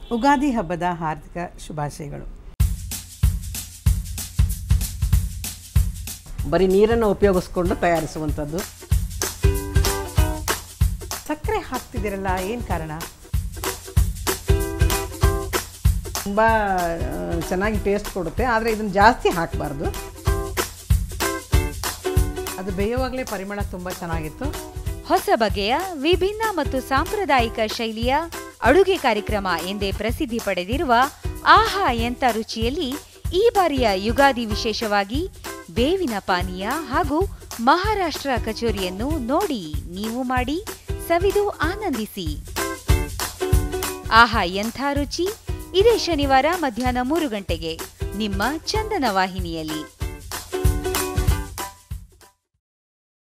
ಉಗಾದಿ ಹಬ್ಬದ ಹಾರ್ದಿಕ ಶುಭಾಶಯಗಳು ಬರೀ ನೀರನ್ನು ಉಪಯೋಗಿಸ್ಕೊಂಡು ತಯಾರಿಸುವಂಥದ್ದು ಸಕ್ಕರೆ ಹಾಕ್ತಿದ್ದೀರಲ್ಲ ಏನು ಕಾರಣ ತುಂಬ ಚೆನ್ನಾಗಿ ಟೇಸ್ಟ್ ಕೊಡುತ್ತೆ ಆದರೆ ಇದನ್ನು ಜಾಸ್ತಿ ಹಾಕಬಾರ್ದು ಅದು ಬೇಯುವಾಗಲೇ ಪರಿಮಳ ತುಂಬ ಚೆನ್ನಾಗಿತ್ತು ಹೊಸ ಬಗೆಯ ವಿಭಿನ್ನ ಮತ್ತು ಸಾಂಪ್ರದಾಯಿಕ ಶೈಲಿಯ ಅಡುಗೆ ಕಾರ್ಯಕ್ರಮ ಎಂದೇ ಪ್ರಸಿದ್ಧಿ ಪಡೆದಿರುವ ಆಹಾ ಎಂತ ರುಚಿಯಲ್ಲಿ ಈ ಬಾರಿಯ ಯುಗಾದಿ ವಿಶೇಷವಾಗಿ ಬೇವಿನ ಪಾನೀಯ ಹಾಗೂ ಮಹಾರಾಷ್ಟ್ರ ಕಚೋರಿಯನ್ನು ನೋಡಿ ನೀವು ಮಾಡಿ ಸವಿದು ಆನಂದಿಸಿ ಆಹಾ ಎಂಥ ರುಚಿ ಇದೇ ಶನಿವಾರ ಮಧ್ಯಾಹ್ನ ಮೂರು ಗಂಟೆಗೆ ನಿಮ್ಮ ಚಂದನ ವಾಹಿನಿಯಲ್ಲಿ